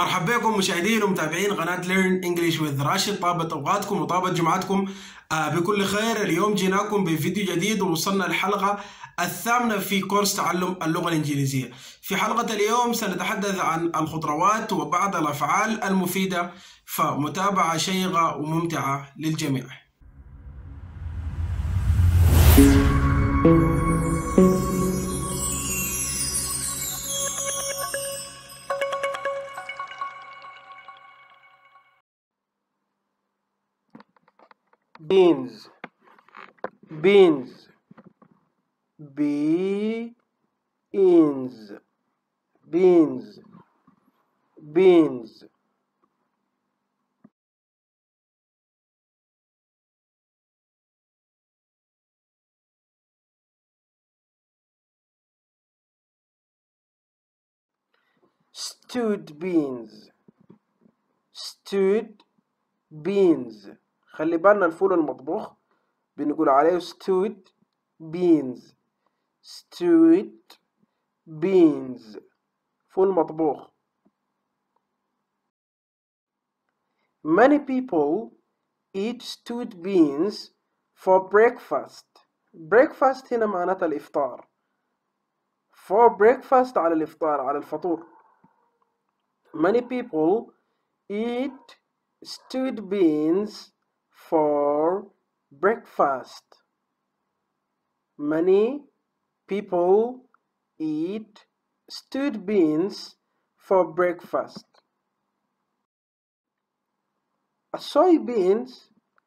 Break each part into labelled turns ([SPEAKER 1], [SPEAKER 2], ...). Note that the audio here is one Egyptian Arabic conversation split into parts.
[SPEAKER 1] مرحبا بكم مشاهدين ومتابعين قناة Learn English with راشد طابت أوقاتكم وطابت جمعتكم آه، بكل خير اليوم جيناكم بفيديو جديد ووصلنا الحلقة الثامنة في كورس تعلم اللغة الإنجليزية في حلقة اليوم سنتحدث عن الخضروات وبعض الأفعال المفيدة فمتابعة شيقة وممتعة للجميع
[SPEAKER 2] beans beans beans beans beans stewed beans stewed beans خلي بالنا الفول المطبوخ بنقول عليه stewed beans stewed beans فول مطبوخ many people eat stewed beans for breakfast breakfast هنا معناتها الإفطار for breakfast على الإفطار على الفطور many people eat stewed beans for breakfast. Many people eat stewed beans for breakfast. الsoybeans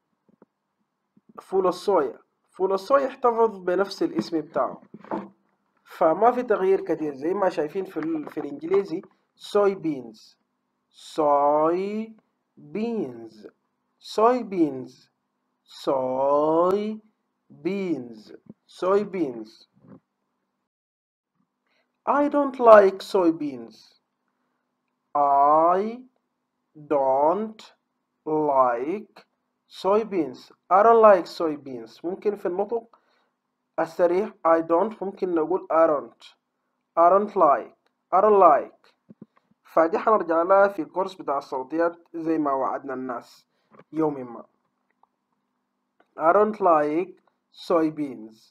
[SPEAKER 2] فول الصويا فول الصويا يحتفظ بنفس الاسم بتاعه فما في تغيير كتير زي ما شايفين في, ال... في الانجليزي soybeans soybeans soybeans soybeans soybeans I don't like soybeans I don't like soybeans I don't like soybeans ممكن في النطق السريع I don't ممكن نقول I don't I don't like I don't like فدي حنرجع لها في الكورس بتاع الصوتيات زي ما وعدنا الناس يوم ما I don't like soybeans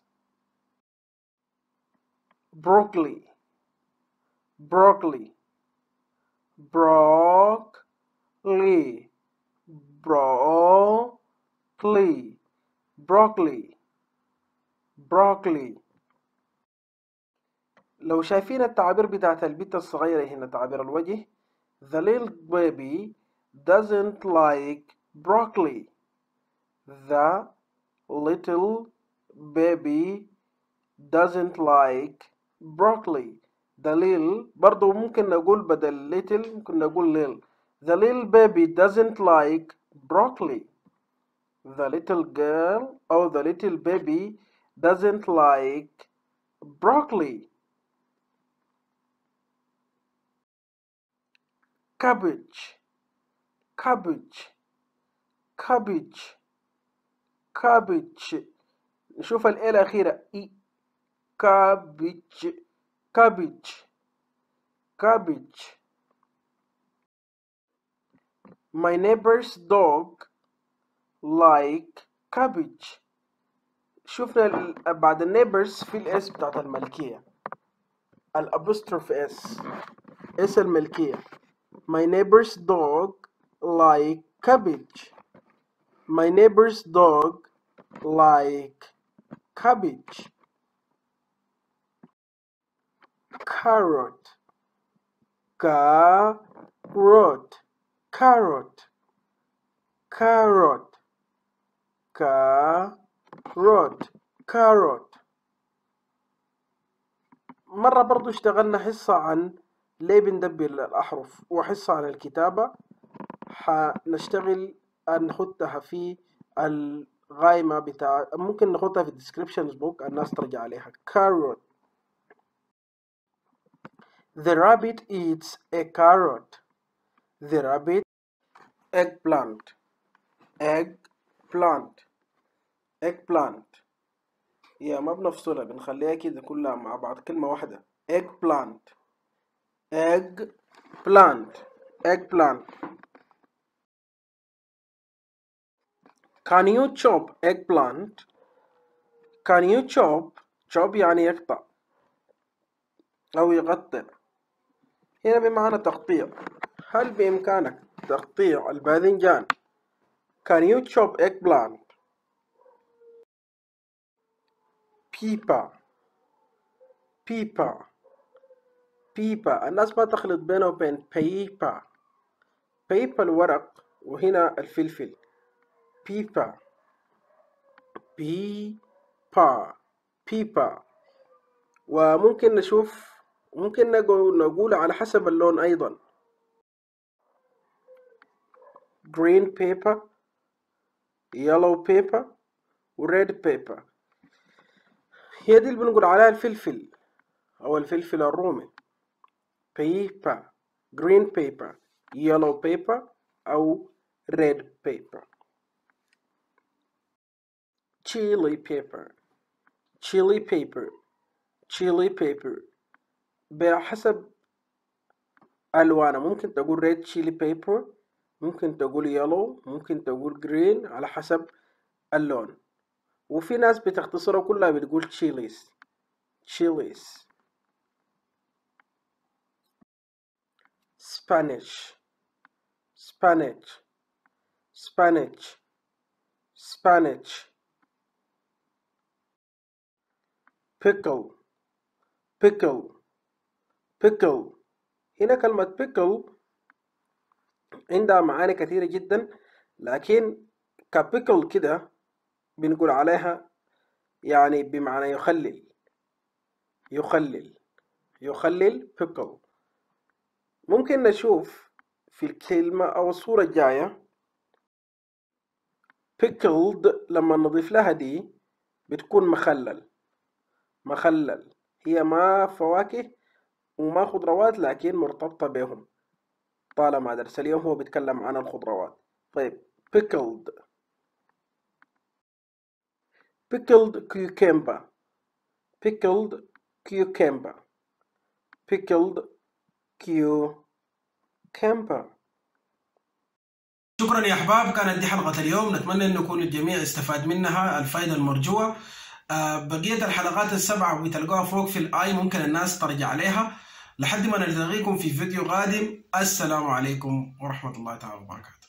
[SPEAKER 2] broccoli broccoli broccoli broccoli broccoli broccoli لو شايفين التعابير بتاعت البنت الصغيرة هنا تعابير الوجه The little baby doesn't like broccoli The little baby doesn't like broccoli The little برضو ممكن نقول بدل little ممكن نقول little The little baby doesn't like broccoli The little girl or the little baby doesn't like broccoli cabbage cabbage cabbage cabbage نشوف الايه الأخيرة إي cabbage cabbage cabbage my neighbor's dog like cabbage شفنا بعد النيبرز في الاس بتاعت الملكية الابوستروف اس اس الملكية My neighbor's dog like cabbage. My neighbor's dog like cabbage. Carrot. Carrot. Carrot. Carrot. Carrot. Carrot. مرة برضو اشتغلنا حصة عن ليه بندبر الأحرف وحصة عن الكتابة حنشتغل نحطها في القائمة بتاع ممكن نحطها في الديسكريبشنز بوك الناس ترجع عليها carrot The rabbit eats a carrot The rabbit eggplant eggplant eggplant هي ما بنفصلها بنخليها كده كلها مع بعض كلمة واحدة egg plant egg plant eggplant can you chop eggplant can you chop chop يعني يقطع أو يقطع هنا بمعنى تقطيع هل بإمكانك تقطيع الباذنجان can you chop eggplant بيبا بيبا بيبا الناس ما تخلط بينه وبين بيبا بيبا الورق وهنا الفلفل بيبا بيبا بيبا وممكن نشوف ممكن نقول, نقول على حسب اللون أيضا green paper yellow paper و red paper هي دي اللي بنقول عليها الفلفل أو الفلفل الرومي paper green paper yellow paper أو red paper chili paper chili paper chili paper بحسب ألوانه ممكن تقول red chili paper ممكن تقول yellow ممكن تقول green على حسب اللون وفي ناس بتختصرها كلها بتقول chilies chilies Spanish Spanish Spanish Spanish pickle pickle pickle هنا كلمة pickle عندها معاني كثيرة جدا لكن كبيكل كده بنقول عليها يعني بمعنى يخلل يخلل يخلل pickle ممكن نشوف في الكلمة أو الصورة الجاية pickled لما نضيف لها دي بتكون مخلل مخلل هي ما فواكه وما خضروات لكن مرتبطة بهم طالما درس اليوم هو بيتكلم عن الخضروات طيب pickled pickled cucumber pickled cucumber pickled cucumber
[SPEAKER 1] شكرا يا احباب كانت دي حلقه اليوم نتمنى ان يكون الجميع استفاد منها الفائده المرجوه آه، بقيه الحلقات السبعه بتلقوها فوق في الاي ممكن الناس ترجع عليها لحد ما نلتقيكم في فيديو قادم السلام عليكم ورحمه الله تعالى وبركاته